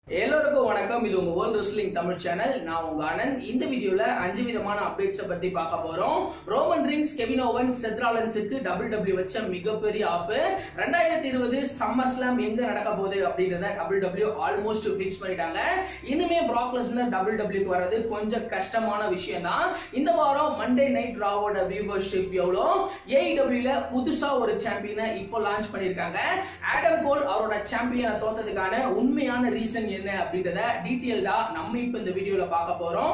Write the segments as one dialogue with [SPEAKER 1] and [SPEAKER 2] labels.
[SPEAKER 1] எல்லோருக்கும் வணக்கம் இது உங்க வேர்ல்ட் ரெஸ்லிங் தமிழ் சேனல் நான் உங்க ஆனந்த் இந்த வீடியோல அஞ்சு விதமான அப்டேட்ஸ பத்தி பார்க்க போறோம் ரோமன் ரிங்ஸ் கெவின் ஓவன் செத்ராலன்ஸுக்கு டபுள் டபிள்யூ வச்ச மிகப்பெரிய ஆப்பு ரெண்டாயிரத்தி இருபது சம்மர் ஸ்லாம் எங்க நடக்க போகுது அப்படின்றத டபுள் டபிள்யூ ஆல்மோஸ்ட் ஃபிக்ஸ் பண்ணிட்டாங்க இனிமே ப்ராக் லெஸ்னர் டபுள் டபிள்யூக்கு வர்றது கொஞ்சம் கஷ்டமான விஷயம் தான் இந்த வாரம் மண்டே நைட் ராவோட வியூவர்ஷிப் எவ்வளோ ஏஇடபிள்யூல புதுசா ஒரு சாம்பியனை இப்போ லான்ச் பண்ணிருக்காங்க ஆடம் கோல் அவரோட சாம்பியனை தோத்ததுக்கான உண்மையான ரீசன் என்ன அப்படின்றத டீட்டெயில்டா நம்ம இப்போ இந்த வீடியோல பார்க்க போறோம்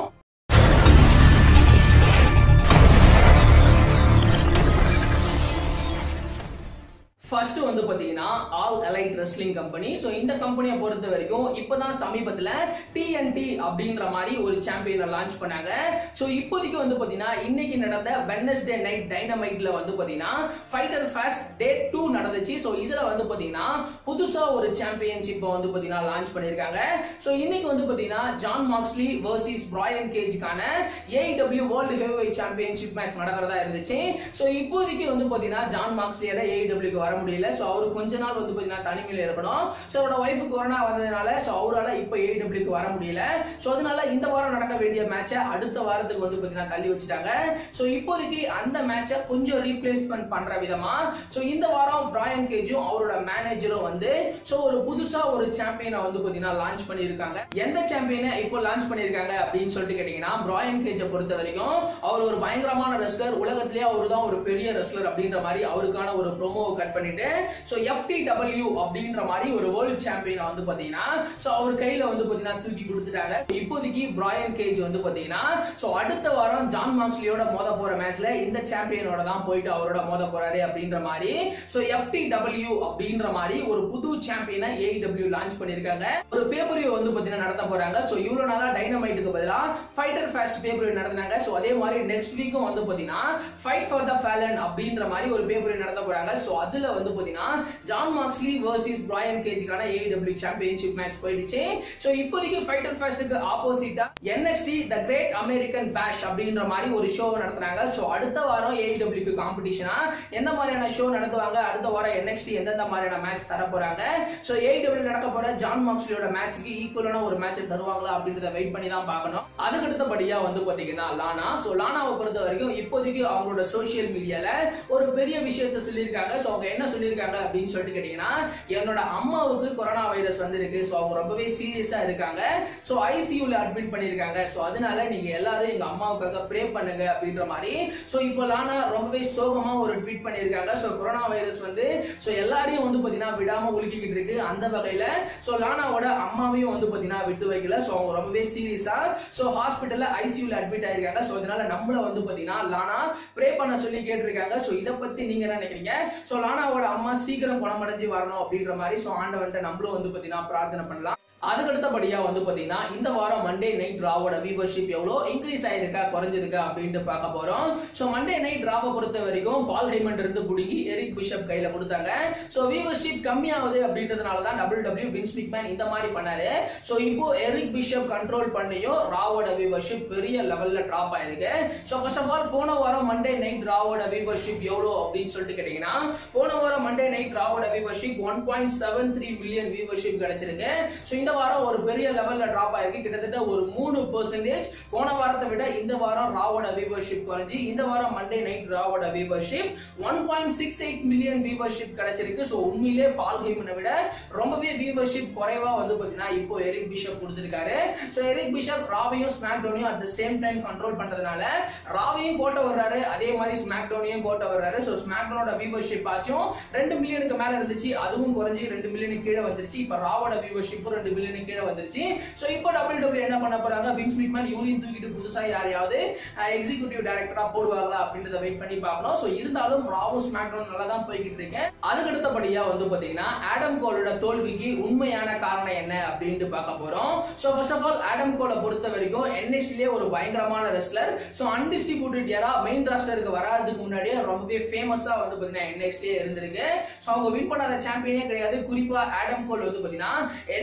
[SPEAKER 1] ஃபர்ஸ்ட் வந்து பாத்தீங்கன்னா All Elite Wrestling company so இந்த கம்பெனியை பொறுத்த வரைக்கும் இப்போதான் சமீபத்தில் டிஎன்டி அப்படின்ற மாதிரி ஒரு சாம்பியனை லான்ச் பண்ணாங்க ஸோ இப்போதைக்கு வந்து பாத்தீங்கன்னா இன்னைக்கு நடந்த வெனஸ்டே நைட் டைனமைட்ல வந்து பாத்தீங்கன்னா ஃபைட்டர் ஃபேஸ்ட் டே டூ நடந்துச்சு ஸோ இதுல வந்து பாத்தீங்கன்னா புதுசா ஒரு சாம்பியன்ஷிப்பை வந்து பாத்தீங்கன்னா லான்ச் பண்ணியிருக்காங்க ஸோ இன்னைக்கு வந்து பாத்தீங்கன்னா ஜான் மாக்ஸ்லி வர்சஸ் பிராயன் கேஜுக்கான AEW world heavyweight championship match நடக்கிறதா இருந்துச்சு ஸோ இப்போதைக்கு வந்து பாத்தீங்கன்னா ஜான் மாக்ஸ்லியோட ஏஇடபிள்யூக்கு வர முடியல ஸோ அவரு கொஞ்ச நாள் வந்து பாத்தீங்கன்னா தனிமையில இருக்கணும் ஸோ அவரோட ஒய்ஃபு கொரோனா வந்ததுனால ஸோ அவரால் இப்போ ஏஇடபிள்யூக்கு வர முடியல ஸோ அதனால இந்த வாரம் நடக்க வேண்டிய மேட்சை அடுத்த வாரத்துக்கு வந்து பாத்தீங்கன்னா தள்ளி வச்சுட்டாங்க ஸோ இப்போதைக்கு அந்த மேட்சை கொஞ்சம் ரீப்ளேஸ்மெண்ட் பண்ற விதமா ஸோ இந்த வாரம் பிராயன் கேஜும் அவரோட மேனேஜரும் வந்து ஸோ ஒரு புதுசா ஒரு சாம்பியனை வந்து பாத்தீங்கன்னா லான்ச் பண்ணியிருக்காங்க எந்த சாம்பியனை இப்போ லான்ச் பண்ணியிருக்காங்க அப்படின்னு சொல்லிட்டு கேட்டீங்கன்னா பிராயன் கேஜை பொறுத்த வரைக்கும் அவர் ஒரு பயங்கரமான ரெஸ்லர் உலகத்திலேயே அவர் தான் ஒரு பெரிய ரெஸ்லர் அப்படின்ற மாதிரி அவருக்கான ஒரு ப்ரோமோவை கட் பண்ணிட்டு ஸோ எஃப்டிடபிள்யூ அப்படின்ற மாதிரி ஒரு வேர்ல்ட் சாம்பியனை வந்து பாத்தீங்கன்னா ஸோ அவர் கையில வந்து பாத்தீங்கன்னா தூக்கி கொடுத்துட்டாங்க இப்போதைக்கு பிராயன் கேஜ் வந்து பாத்தீங்கன்னா ஸோ அடுத்த வாரம் ஜான் மாக்ஸ்லியோட மோத போற மேட்ச்ல இந்த சாம்பியனோட தான் போயிட்டு அவரோட மோத போறாரு அப்படின்ற மாதிரி ஸோ எஃப்டிடபிள்யூ அப்படின்ற மாதிரி ஒரு புது சாம்பியனை ஏஇடபிள்யூ லான்ச் பண்ணிருக்காங்க ஒரு பேப்பர் வந்து பாத்தீங்கன்னா நடத்த போறாங்க ஸோ இவ்வளவு நாளா டைனமைட்டுக்கு பதிலா ஃபைட்டர் ஃபாஸ்ட் பேப்பர் நடந்தாங்க ஸோ அதே மாதிரி நெக்ஸ்ட் வீக்கும் வந்து பாத்தீங்கன்னா ஃபைட் ஃபார் த ஃபேலன் அப்படின்ற மாதிரி ஒரு பேப்பர் நடத்த போறாங்க ஸோ அதுல வந்து பாத்தீங்கன்னா ஜான் மார்க்ஸ்லி வர்சஸ் பிராயன் கேஜுக்கான ஏடபிள்யூ சாம்பியன்ஷிப் மேட்ச் போயிடுச்சு ஸோ இப்போதைக்கு ஃபைட்டர் ஃபாஸ்ட்டுக்கு ஆப்போசிட்டா என்எக்ஸ்டி த கிரேட் அமெரிக்கன் பேஷ் அப்படின்ற மாதிரி ஒரு ஷோ நடத்துறாங்க ஸோ அடுத்த வாரம் ஏடபிள்யூக்கு காம்படிஷனா எந்த மாதிரியான ஷோ நடத்துவாங்க அடுத்த வாரம் என்எக்ஸ்டி எந்தெந்த மாதிரியான மேட்ச் தர போறாங்க ஸோ ஏடபிள்யூ நடக்க போற ஜான் மார்க்ஸ்லியோட மேட்ச்க்கு ஈக்குவலான ஒரு மேட்ச் தருவாங்களா அப்படின்றத வெயிட் பண்ணி தான் பார்க்கணும் அதுக்கு அடுத்தபடியா வந்து பாத்தீங்கன்னா லானா ஸோ லானாவை பொறுத்த வரைக்கும் இப்போதைக்கு அவங்களோட சோசியல் மீடியால ஒரு பெரிய விஷயத்த சொல்லியிருக்காங்க ஸோ அவங்க என்ன சொல்லியிருக்காங்க அப்படின்னு சொல்லிட்டு கேட்டீங்கன்னா என்னோட அம்மாவுக்கு கொரோனா வைரஸ் வந்திருக்கு ஸோ அவங்க ரொம்பவே சீரியஸா இருக்காங்க ஸோ ஐசியூல அட்மிட் பண்ணியிருக்காங்க ஸோ அதனால நீங்க எல்லாரும் எங்க அம்மாவுக்காக ப்ரே பண்ணுங்க அப்படின்ற மாதிரி ஸோ இப்போ லானா ரொம்பவே சோகமா ஒரு ட்வீட் பண்ணியிருக்காங்க ஸோ கொரோனா வைரஸ் வந்து ஸோ எல்லாரையும் வந்து பாத்தீங்கன்னா விடாம உலுக்கிக்கிட்டு இருக்கு அந்த வகையில ஸோ லானாவோட அம்மாவையும் வந்து பாத்தீங்கன்னா விட்டு வைக்கல ஸோ அவங்க ரொம்பவே சீரியஸா ஸோ ஹாஸ்பிட்டல்ல ஐசியூல அட்மிட் ஆயிருக்காங்க ஸோ அதனால நம்மள வந்து பாத்தீங்கன்னா லானா ப்ரே பண்ண சொல்லி கேட்டிருக்காங்க ஸோ இதை பத்தி நீங்க என்ன நினைக்கிறீங்க ஸோ லானாவோட அம்மா சீக்கிரம் குணமடைஞ்சு வரணும் அப்படின்ற மாதிரி ஸோ ஆண்டவன்ட்ட நம்மளும் வந்து பாத்தீங்கன்னா பிரார்த்தனை பண்ணலாம் அதுக்கு அடுத்தபடியா வந்து பாத்தீங்கன்னா இந்த வாரம் மண்டே நைட் ராவோட வியூவர்ஷிப் எவ்வளோ இன்க்ரீஸ் ஆயிருக்கா குறைஞ்சிருக்கா அப்படின்ட்டு பார்க்க போறோம் ஸோ மண்டே நைட் ராவை பொறுத்த வரைக்கும் பால் ஹைமண்ட் இருந்து பிடிங்கி எரிக் பிஷப் கையில கொடுத்தாங்க ஸோ வியூவர்ஷிப் கம்மியாகுது அப்படின்றதுனால தான் டபுள் டபிள்யூ வின்ஸ் பிக்மேன் இந்த மாதிரி பண்ணாரு ஸோ இப்போ எரிக் பிஷப் கண்ட்ரோல் பண்ணியும் ராவோட வியூவர்ஷிப் பெரிய லெவல்ல டிராப் ஆயிருக்கு ஸோ ஃபர்ஸ்ட் ஆஃப் ஆல் போன வாரம் மண்டே நைட் ராவோட வியூவர்ஷிப் எவ்வளோ அப்படின்னு சொல்லிட்டு கேட்டீங்கன்னா போன வாரம் மண்டே நைட் ராவோட viewership one point seven three million viewership கிடைச்சிருக்கு ஸோ இந்த வாரம் ஒரு பெரிய லெவல்ல டிராப் ஆயிருக்கு கிட்டத்தட்ட ஒரு மூணு பெர்சன்டேஜ் போன வாரத்தை விட இந்த வாரம் ராவோட வியூவர்ஷிப் குறைஞ்சி இந்த வாரம் மண்டே நைட் ராவோட viewership one point six eight million viewership கிடைச்சிருக்கு ஸோ உண்மையிலே பால் ஹேமனை விட ரொம்பவே வியூவர்ஷிப் குறைவா வந்து பாத்தீங்கன்னா இப்போ எரிக் பிஷப் கொடுத்திருக்காரு ஸோ எரிக் பிஷப் ராவையும் ஸ்மாக் டவுனையும் at the same time control பண்றதுனால ராவையும் கோட்ட வர்றாரு அதே மாதிரி ஸ்மாக் டவுனையும் கோட்ட வர்றாரு ஸோ ஸ்மாக் டவுனோட வியூவர்ஷிப் ஆச்சும் ரெண்டு மில்லியனுக்கு மேல இருந்துச்சு அதுவும் குறைஞ்சி ரெண்டு மில்லியனுக்கு கீழே வந்துருச்சு இப்போ ராவோட வியூவர்ஷிப்பும் ரெண்டு மில்லியனுக்கு கீழே வந்துருச்சு ஸோ இப்போ டபுள் டபுள் என்ன பண்ண போறாங்க வின்ஸ் மிக்மேன் யூனியன் தூக்கிட்டு புதுசா யாரையாவது எக்ஸிகூட்டிவ் டைரக்டரா போடுவாங்களா அப்படின்றத வெயிட் பண்ணி பார்க்கணும் ஸோ இருந்தாலும் ராவும் ஸ்மாக்டவுன் நல்லா தான் போய்கிட்டு இருக்கேன் அதுக்கு அடுத்தபடியா வந்து பாத்தீங்கன்னா ஆடம் கோலோட தோல்விக்கு உண்மையான காரணம் என்ன அப்படின்ட்டு பார்க்க போறோம் so first of all Adam கோலை பொறுத்த வரைக்கும் என்எஸ்டிலே ஒரு பயங்கரமான ரெஸ்லர் ஸோ அன்டிஸ்ட்ரிபியூட்டட் யாரா மெயின் ராஸ்டருக்கு வராதுக்கு முன்னாடியே ரொம்பவே ஃபேமஸா வந்து பாத்தீங்கன்னா என்எக்ஸ்டிலே இருந்திருக்கு ஸோ அவங்க வின் பண்ணாத சாம்பியனே கிடையாது குறிப்பா ஆடம் கோல் வந்து பாத்தீங்கன்னா என்எக்ஸ்டி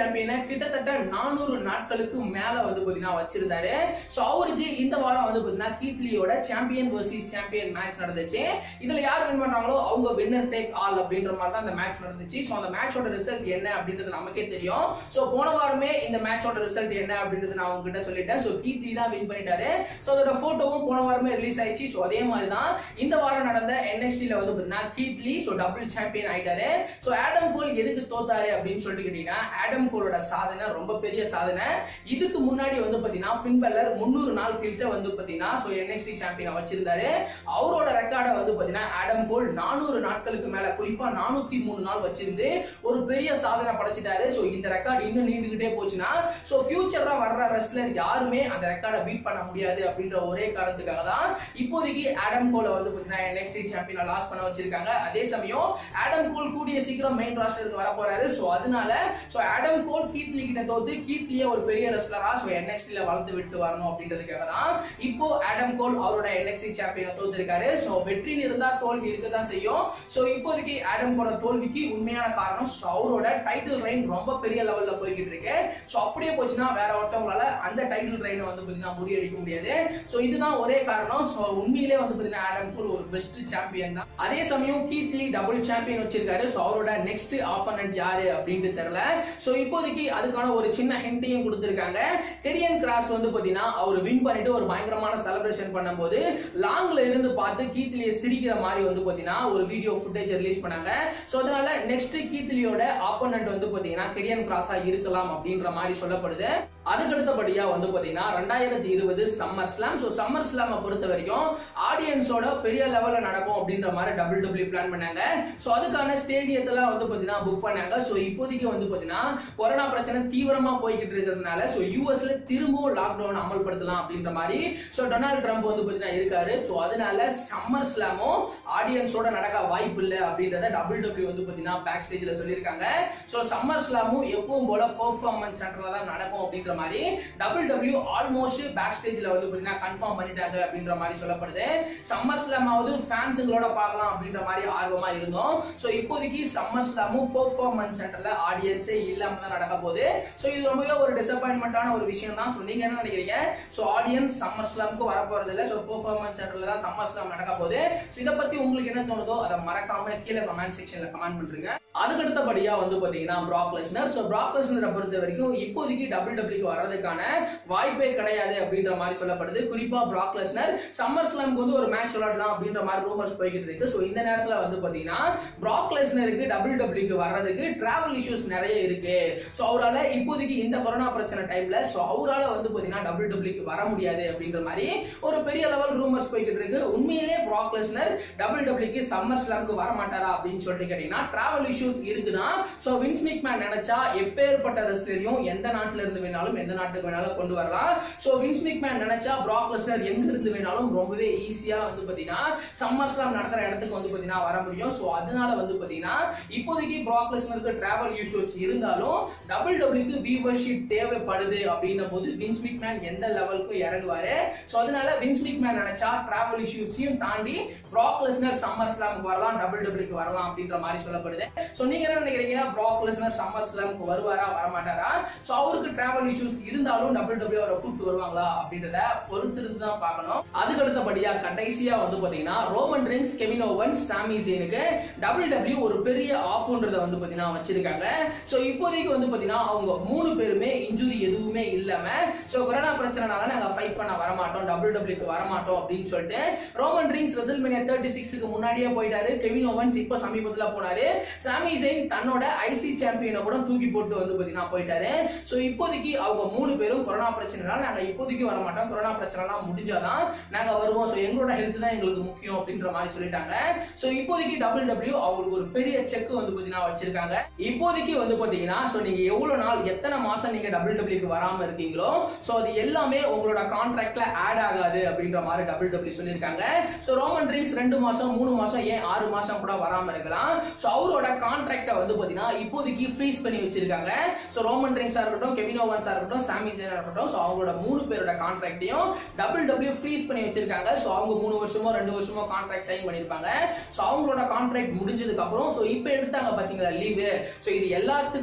[SPEAKER 1] சாம்பியனை கிட்டத்தட்ட நானூறு நாட்களுக்கு மேல வந்து பாத்தீங்கன்னா வச்சிருந்தாரு சோ அவருக்கு இந்த வாரம் வந்து பாத்தீங்கன்னா கீட்லியோட சாம்பியன் வர்சஸ் சாம்பியன் மேட்ச் நடந்துச்சு இதுல யார் வின் பண்றாங்களோ அவங்க வின்னர் டேக் ஆல் அப்படின்ற மாதிரி தான் அந்த மேட்ச் நடந்துச்சு சோ அந்த மேட்சோட ரிசல்ட் என்ன அப்படின்றது நமக்கே தெரியும் சோ போன வாரமே இந்த மேட்சோட ரிசல்ட் என்ன அப்படின்றது நான் உங்ககிட்ட சொல்லிட்டேன் சோ கீத்லி தான் வின் பண்ணிட்டாரு சோ அதோட போட்டோவும் போன வாரமே ரிலீஸ் ஆயிடுச்சு சோ அதே மாதிரி தான் இந்த வாரம் நடந்த என்எக்ஸ்டில வந்து பாத்தீங்கன்னா கீத்லி சோ டபுள் சாம்பியன் ஆயிட்டாரு சோ ஆடம் கோல் எதுக்கு தோத்தாரு அப்படின்னு சொல்லிட்டு கேட்டீங்கன்னா ஆடம் கோலோட சாதனை ரொம்ப பெரிய சாதனை இதுக்கு முன்னாடி வந்து பாத்தீங்கன்னா ஃபின்பல்லர் முந்நூறு நாள் கிட்ட வந்து பாத்தீங்கன்னா சோ என்எக்ஸ்டி சாம்பியனை வச்சிருந்தாரு அவரோட ரெக்கார்டை வந்து பாத்தீங்கன்னா ஆடம் கோல் நானூறு நாட்களுக்கு மேல குறிப்பா நானூத்தி மூணு நாள் வச்சிருந்து ஒரு பெரிய சாதனை படைச்சிட்டாரு சோ இந்த ரெக்கார்டு இன்னும் நீண்டுகிட்டே போச்சுன்னா சோ ஃபியூச்சர்ல வர்ற ரெஸ்லர் யாருமே அந்த ரெக்கார்டை பீட் பண்ண முடியாது அப்படின்ற ஒரே காரணத்துக்காக தான் இப்போதைக்கு ஆடம் கோலை வந்து பாத்தீங்கன்னா என்எக்ஸ்டி சாம்பியனை லாஸ் பண்ண வச்சிருக்காங்க அதே சமயம் ஆடம் கோல் கூடிய சீக்கிரம் மெயின் ராஸ்டருக்கு வர போறாரு சோ அதனால சோ ஆடம் கோல் கீத்லி கிட்ட தோத்து கீத்லியே ஒரு பெரிய ரெஸ்லரா சோ என்எக்ஸ்டில வளர்த்து விட்டு வரணும் அப்படின்றதுக்காக தான் இப்போ ஆடம் கோல் அவரோட என்எக்ஸ்டி சாம்பியனை தோத்துருக்காரு சோ வெற்றின்னு இருந்தா தோல்வி இருக்க தான் செய்யும் சோ இப்போதைக்கு ஆடம் கோட தோல்விக்கு உண்மையான காரணம் so அவரோட டைட்டில் ரெயின் ரொம்ப பெரிய லெவல்ல போய்கிட்டு இருக்கு சோ அப்படியே போச்சுன்னா வேற ஒருத்தவங்களால அந்த டைட்டில் ரெயினை வந்து பாத்தீங்கன்னா முறியடிக்க முடியாது சோ இதுதான் ஒரே காரணம் சோ உண்மையிலே வந்து பாத்தீங்கன்னா ஆடம் கோல் ஒரு பெஸ்ட் சாம்பியன் தான் அதே சமயம் கீத்லி டபுள் சாம்பியன் வச்சிருக்காரு சோ அவரோட நெக்ஸ்ட் ஆப்பனன்ட் யாரு அப்படின்ட்டு தெரியல சோ இப்போதைக்கு அதுக்கான ஒரு சின்ன ஹிண்ட்டையும் கொடுத்திருக்காங்க கெரியன் கிராஸ் வந்து பாத்தீங்கன்னா அவர் வின் பண்ணிட்டு ஒரு பயங்கரமான செலிப்ரேஷன் பண்ணும்போது லாங்ல இருந்து பார்த்து கீத்லியை சிரிக்கிற மாதிரி வந்து பாத்தீங்கன்னா ஒரு வீடியோ ஃபுட்டேஜ் ரிலீஸ் பண்ணாங்க சோ அதனால நெக்ஸ்ட் கீத்லியோட ஆப்போனன்ட் வந்து பாத்தீங்கன்னா கெரியன் கிராஸா இருக்கலாம் அப்படின்ற மாதிரி சொல்லப்படுது அதுக்கு அடுத்தபடியா வந்து பாத்தீங்கன்னா ரெண்டாயிரத்தி இருபது சம்மர் ஸ்லாம் ஸோ சம்மர் ஸ்லாமை பொறுத்த வரைக்கும் ஆடியன்ஸோட பெரிய லெவல்ல நடக்கும் அப்படின்ற மாதிரி டபுள் டபுள்யூ பிளான் பண்ணாங்க ஸோ அதுக்கான ஸ்டேடியத்தெல்லாம் வந்து பாத்தீங்கன்னா புக் பண்ணாங்க ஸோ இப்போதைக்கு வந்து பாத்தீங்கன்னா கொரோனா பிரச்சனை தீவிரமா போய்கிட்டு இருக்கிறதுனால ஸோ யூஎஸ்ல திரும்பவும் லாக்டவுன் அமல்படுத்தலாம் அப்படின்ற மாதிரி ஸோ டொனால்ட் ட்ரம்ப் வந்து பாத்தீங்கன்னா இருக்காரு ஸோ அதனால சம்மர் ஸ்லாமும் ஆடியன்ஸோட நடக்க வாய்ப்பு இல்லை அப்படின்றத டபுள் டபுள்யூ வந்து பாத்தீங்கன்னா பேக் ஸ்டேஜ்ல சொல்லியிருக்காங்க ஸோ சம்மர் ஸ்லாமும் எப்பவும் போல பெர்ஃபார்மன்ஸ் சென்டர்ல தான் நடக்கும் அப்படின்ற மாதிரி டபுள் டபிள்யூ ஆல்மோஸ்ட் பேக் ஸ்டேஜ்ல வந்து பாத்தீங்கன்னா கன்ஃபார்ம் பண்ணிட்டாங்க அப்படின்ற மாதிரி சொல்லப்படுது சம்மர் ஸ்லாமாவது ஃபேன்ஸுங்களோட பார்க்கலாம் அப்படின்ற மாதிரி ஆர்வமா இருந்தோம் ஸோ இப்போதைக்கு சம்மர் ஸ்லாமும் பெர்ஃபார்மன்ஸ் சென்டர்ல ஆடியன்ஸே இல்லாம தான் நடக்க போகுது ஸோ இது ரொம்பவே ஒரு டிசப்பாயின்மெண்டான ஒரு விஷயம் தான் ஸோ நீங்க என்ன நினைக்கிறீங்க ஸோ ஆடியன்ஸ் சம்மர் ஸ்லாமுக்கு வர போறது இல்லை ஸோ பெர்ஃபார்மன்ஸ் சென்டர்ல தான் சம்மர் ஸ்லாம் நடக்க போகுது ஸோ இதை பத்தி உங்களுக்கு என்ன தோணுதோ அதை மறக்காம கீழே கமெண்ட் செக்ஷன்ல கமெண்ட் பண்றீங்க அதுக்கு அடுத்தபடியா வந்து பாத்தீங்கன்னா பிராக் லெஸ்னர் ஸோ பிராக் லெஸ்னரை பொறுத்த வரைக்கும் இப்போதைக்கு டபுள் டபிள்யூக்கு வர்றதுக்கான வாய்ப்பே கிடையாது அப்படின்ற மாதிரி சொல்லப்படுது குறிப்பா பிராக் லெஸ்னர் சம்மர் ஸ்லாம்க்கு வந்து ஒரு மேட்ச் விளையாடலாம் அப்படின்ற மாதிரி ரூமர்ஸ் போய்கிட்டு இருக்கு ஸோ இந்த நேரத்துல வந்து பாத்தீங்கன்னா பிராக் லெஸ்னருக்கு டபுள் டபிள்யூக்கு வர்றதுக்கு டிராவல் இஷ்யூஸ் நிறைய இருக்கு ஸோ அவரால் இப்போதைக்கு இந்த கொரோனா பிரச்சனை டைம்ல ஸோ அவரால் வந்து பாத்தீங்கன்னா டபுள் டபிள்யூக்கு வர முடியாது அப்படின்ற மாதிரி ஒரு பெரிய லெவல் ரூமர்ஸ் போய்கிட்டு இருக்கு உண்மையிலே பிராக் லெஸ்னர் டபுள் டபிள்யூக்கு சம்மர் ஸ்லாம்க்கு வர மாட்டாரா அப்படின்னு சொல்லிட்டு கேட்டீங்கன்னா டிராவல் இஷ்யூஸ் இருக்குன்னா ஸோ வின்ஸ் மேக்மேன் நினைச்சா எப்பேற்பட்ட ரெஸ்லரையும் எந்த நாட்டுல இருந்து வேணாலும் எந்த நாட்டுக்கு வேணாலும் கொண்டு வரலாம் ஸோ வின்ஸ் மேக்மேன் நினைச்சா பிராக் லெஸ்னர் எங்க இருந்து வேணாலும் ரொம்பவே ஈஸியா வந்து பாத்தீங்கன்னா சம்மர் ஸ்லாம் நடக்கிற இடத்துக்கு வந்து பாத்தீங்கன்னா வர முடியும் ஸோ அதனால வந்து பாத்தீங்கன்னா இப்போதைக்கு பிராக் லெஸ்னருக்கு டிராவல் இஷ்யூஸ் இருந்தாலும் டபுள் டபிள்யூக்கு வியூவர்ஷிப் தேவைப்படுது அப்படின்ன போது வின்ஸ் மேக்மேன் எந்த லெவலுக்கு இறங்குவாரு ஸோ அதனால வின்ஸ் மேக்மேன் நினைச்சா டிராவல் இஷ்யூஸையும் தாண்டி பிராக் லெஸ்னர் சம்மர் ஸ்லாமுக்கு வரலாம் டபுள் டபிள்யூக்கு வரலாம் அப்படின்ற மாதிரி சொல்லப்படுது ஸோ நீங்க என்ன நினைக்கிறீங்க பிராக் லெஸ்னர் சம்மர் ஸ்லாமுக்கு வருவாரா வரமாட்டாரா ஸோ அவருக்கு டிராவல் இஷ்யூஸ் இருந்தாலும் டபுள் டபிள்யூ அவரை கூப்பிட்டு வருவாங்களா அப்படின்றத பொறுத்திருந்து தான் பார்க்கணும் அதுக்கு அடுத்தபடியா கடைசியா வந்து பாத்தீங்கன்னா ரோமன் ரிங்ஸ் கெவின் ஓவன்ஸ் சாமி ஜெயினுக்கு டபுள் டபிள்யூ ஒரு பெரிய ஆப்புன்றத வந்து பாத்தீங்கன்னா வச்சிருக்காங்க ஸோ இப்போதைக்கு வந்து பாத்தீங்கன்னா அவங்க மூணு பேருமே இன்ஜுரி எதுவுமே இல்லாம ஸோ கொரோனா பிரச்சனைனால நாங்க ஃபைட் பண்ண வரமாட்டோம் டபுள் டபிள்யூக்கு வரமாட்டோம் அப்படின்னு சொல்லிட்டு ரோமன் ரிங்ஸ் ரெசல்மேனியா தேர்ட்டி சிக்ஸ்க்கு முன்னாடியே போயிட்டாரு கெவின் ஓவன்ஸ் இப்போ சமீபத்துல போனாரு சாமி ஜெயின் தன்னோட ஐசி சாம்பியனை கூட தூக்கி போட்டு வந்து பாத்தீங்கன்னா போயிட்டாரு சோ இப்போதைக்கு அவங்க மூணு பேரும் கொரோனா பிரச்சனைனால நாங்க இப்போதைக்கு வர மாட்டோம் கொரோனா பிரச்சனைலாம் முடிஞ்சாதான் நாங்க வருவோம் சோ எங்களோட ஹெல்த் தான் எங்களுக்கு முக்கியம் அப்படின்ற மாதிரி சொல்லிட்டாங்க சோ இப்போதைக்கு டபுள் டபிள்யூ அவங்களுக்கு ஒரு பெரிய செக் வந்து பாத்தீங்கன்னா வச்சிருக்காங்க இப்போதைக்கு வந்து பாத்தீங்கன்னா சோ நீங்க எவ்வளவு நாள் எத்தனை மாசம் நீங்க டபுள் டபிள்யூக்கு வராம இருக்கீங்களோ சோ அது எல்லாமே உங்களோட கான்ட்ராக்ட்ல ஆட் ஆகாது அப்படின்ற மாதிரி டபுள் டபிள்யூ சொல்லியிருக்காங்க சோ ரோமன் ட்ரிங்க்ஸ் ரெண்டு மாசம் மூணு மாசம் ஏன் ஆறு மாசம் கூட வராம இருக்கலாம் சோ அவரோட கான்ட்ராக்ட வந்து பாத்தீங்கன்னா இப்போதைக்கு ஃப்ரீஸ் பண்ணி வச்சிருக்காங்க சோ ரோமன் ட்ரிங்க்ஸா இருக்கட்டும் கெவின் ஓவன்ஸா இருக்கட்டும் சாமி சேனா இருக்கட்டும் சோ அவங்களோட மூணு பேரோட கான்ட்ராக்டையும் டபுள் டபிள்யூ ஃப்ரீஸ் பண்ணி வச்சிருக்காங்க சோ அவங்க மூணு வருஷமோ ரெண்டு வருஷமோ கான்ட்ராக்ட் சைன் பண்ணிருப்பாங்க சோ அவங்களோட கான்ட்ராக்ட் முடிஞ்சதுக்கு அப்புறம் சோ இப்போ எடுத்தாங்க பாத்தீங்களா லீவு சோ இது எல்லாத்துக்கும் சேர்த்து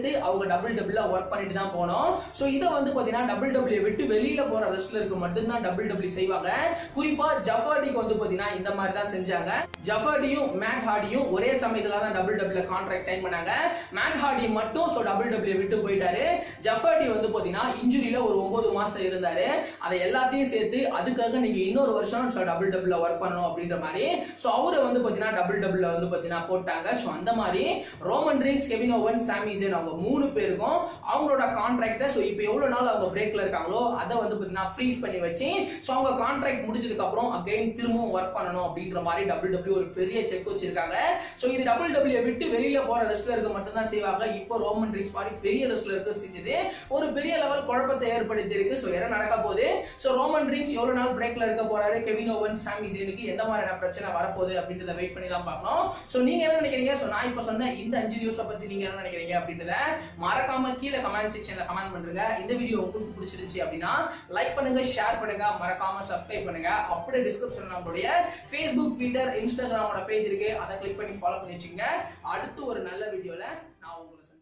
[SPEAKER 1] சேர்த்து அவங்க டபுள் டபுள்ல ஒர்க் பண்ணிட்டு தான் போனோம் சோ இதை வந்து பாத்தீங்கன்னா டபுள் டபுள்யூ விட்டு வெளியில போற ரெஸ்லருக்கு மட்டும்தான் டபுள் டபுள்யூ செய்வாங்க குறிப்பா ஜஃபாடிக்கு வந்து பாத்தீங்கன்னா இந்த மாதிரி தான் செஞ்சாங்க ஜஃபாடியும் மேட் ஹார்டியும் ஒரே சமயத்துல தான் டபுள் டபுள்யூ கான்ட்ராக்ட் சைன் பண்ணாங்க மேட் ஹார்டி மட்டும் சோ டபுள் டபுள்யூ விட்டு போயிட்டாரு ஜஃபாடி வந்து பாத்தீங்கன்னா இன்ஜுரியில ஒரு ஒன்பது மாசம் இருந்தாரு அதை எல்லாத்தையும் சேர்த்து அதுக்காக நீங்க இன்னொரு வருஷம் டபுள் டபுள்யூ ஒர்க் பண்ணணும் அப்படின்ற மாதிரி சோ அவரை வந்து பாத்தீங்கன்னா டபுள் டபுள்யூ வந்து பாத்தீங்கன்னா போட்டாங்க சோ அந்த மாதிரி Roman Reigns Kevin Owen Sami Zayn அவங்க மூணு பேருக்கும் அவங்களோட கான்ட்ராக்ட சோ இப்போ எவ்வளவு நாள் அவங்க பிரேக்ல இருக்காங்களோ அதை வந்து பாத்தீங்கன்னா ஃப்ரீஸ் பண்ணி வச்சு சோ அவங்க கான்ட்ராக்ட் முடிஞ்சதுக்கு அப்புறம் அகைன் திரும்பவும் ஒர்க் பண்ணணும் அப்படின்ற மாதிரி டபுள் டபுள்யூ ஒரு பெரிய செக் வச்சிருக்காங்க சோ இது டபுள் டபுள்யூ விட்டு வெளியில போற ரெஸ்லருக்கு மட்டும் தான் செய்வாங்க இப்போ ரோமன் ரீன்ஸ் மாதிரி பெரிய ரெஸ்லருக்கு செஞ்சது ஒரு பெரிய லெவல் குழப்பத்தை ஏற்படுத்தி இருக்கு சோ என்ன நடக்க போகுது சோ ரோமன் ரீன்ஸ் எவ்வளவு நாள் பிரேக்ல இருக்க போறாரு கெவின் ஓவன் சாமி ஜேனுக்கு எந்த மாதிரியான பிரச்சனை வரப்போகுது அப்படின்றத வெயிட் பண்ணி தான் பார்க்கணும் சோ நீங்க என்ன நினைக்கிறீங்க சோ நான் இப்ப சொன்ன இந்த அஞ்சு நியூஸை பத்தி நீங்க என்ன நினைக்கிறீங்க அப்படின்றத மறக்காம கீழே கமெண்ட் செக்ஷன்ல கமெண்ட் பண்ணுங்க இந்த வீடியோ உங்களுக்கு பிடிச்சிருந்துச்சு அப்படின்னா லைக் பண்ணுங்க ஷேர் பண்ணுங்க மறக்காம சப்ஸ்கிரைப் பண்ணுங்க அப்படியே டிஸ்கிரிப்ஷன்ல நம்மளுடைய ஃபேஸ்புக் ட்விட்டர் இன்ஸ்டாகிராமோட பேஜ் இருக்கு அதை கிளிக் பண்ணி ஃபாலோ பண்ணி வச்சுங்க அடுத்து ஒரு நல்ல வீடியோல நான் உங்களை